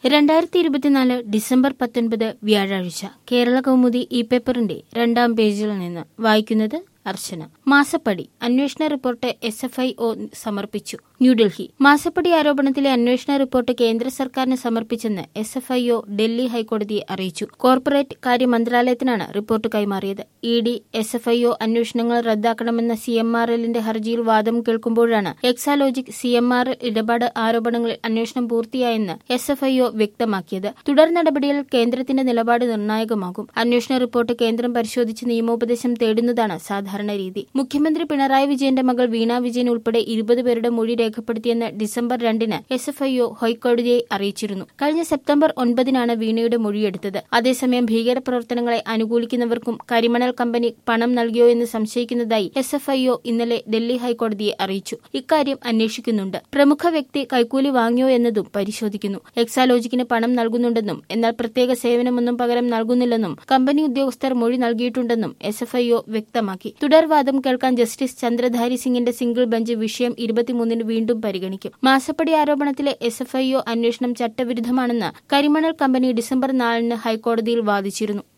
രണ്ടായിരത്തി ഇരുപത്തിനാല് ഡിസംബർ പത്തൊൻപത് വ്യാഴാഴ്ച കേരള കൗമുദി ഈ പേപ്പറിന്റെ രണ്ടാം പേജിൽ നിന്ന് വായിക്കുന്നത് അർച്ചന മാസപ്പടി അന്വേഷണ report S F I O സമർപ്പിച്ചു ന്യൂഡൽഹി മാസപ്പടി ആരോപണത്തിലെ അന്വേഷണ റിപ്പോർട്ട് കേന്ദ്ര സർക്കാരിന് സമർപ്പിച്ചെന്ന് S F I O Delhi ഹൈക്കോടതിയെ അറിയിച്ചു കോർപ്പറേറ്റ് കാര്യ മന്ത്രാലയത്തിനാണ് റിപ്പോർട്ട് കൈമാറിയത് E D S F I O അന്വേഷണങ്ങൾ റദ്ദാക്കണമെന്ന സി എം ആർ എല്ലിന്റെ ഹർജിയിൽ വാദം കേൾക്കുമ്പോഴാണ് Exalogic C M R L ഇടപാട് ആരോപണങ്ങളിൽ അന്വേഷണം പൂർത്തിയായെന്ന് എസ് എഫ് ഐ ഒ വ്യക്തമാക്കിയത് തുടർ നടപടിയിൽ കേന്ദ്രത്തിന്റെ നിലപാട് നിർണായകമാകും അന്വേഷണ റിപ്പോർട്ട് കേന്ദ്രം പരിശോധിച്ച് നിയമോപദേശം തേടുന്നതാണ് സാധാരണ രീതി മുഖ്യമന്ത്രി പിണറായി വിജയന്റെ മകൾ വീണ വിജയൻ ഉൾപ്പെടെ ഇരുപത് പേരുടെ മൊഴി രേഖപ്പെടുത്തിയെന്ന് ഡിസംബർ രണ്ടിന് എസ് എഫ് ഐ ഒ ഹൈക്കോടതിയെ അറിയിച്ചിരുന്നു കഴിഞ്ഞ സെപ്റ്റംബർ ഒൻപതിനാണ് വീണയുടെ മൊഴിയെടുത്തത് അതേസമയം ഭീകരപ്രവർത്തനങ്ങളെ അനുകൂലിക്കുന്നവർക്കും കരിമണൽ കമ്പനി പണം നൽകിയോ എന്ന് സംശയിക്കുന്നതായി എസ് എഫ് ഐ ഒ ഇന്നലെ ഡൽഹി ഹൈക്കോടതിയെ അറിയിച്ചു ഇക്കാര്യം അന്വേഷിക്കുന്നുണ്ട് പ്രമുഖ വ്യക്തി കൈക്കൂലി വാങ്ങിയോ എന്നതും പരിശോധിക്കുന്നു എക്സാലോജിക്കിന് പണം നൽകുന്നുണ്ടെന്നും എന്നാൽ പ്രത്യേക സേവനമൊന്നും പകരം നൽകുന്നില്ലെന്നും കമ്പനി ഉദ്യോഗസ്ഥർ മൊഴി നൽകിയിട്ടുണ്ടെന്നും എസ് എഫ് ഐ ഒ വ്യക്തമാക്കി തുടർവാദം കേൾക്കാൻ ജസ്റ്റിസ് ചന്ദ്രധാരി സിംഗിന്റെ സിംഗിൾ ബെഞ്ച് വിഷയം ഇരുപത്തിമൂന്നിന് വീണ്ടും പരിഗണിക്കും മാസപ്പടി ആരോപണത്തിലെ എസ് എഫ് ഐ ഒ അന്വേഷണം ചട്ടവിരുദ്ധമാണെന്ന് കരിമണൽ കമ്പനി ഡിസംബർ നാലിന് ഹൈക്കോടതിയിൽ വാദിച്ചിരുന്നു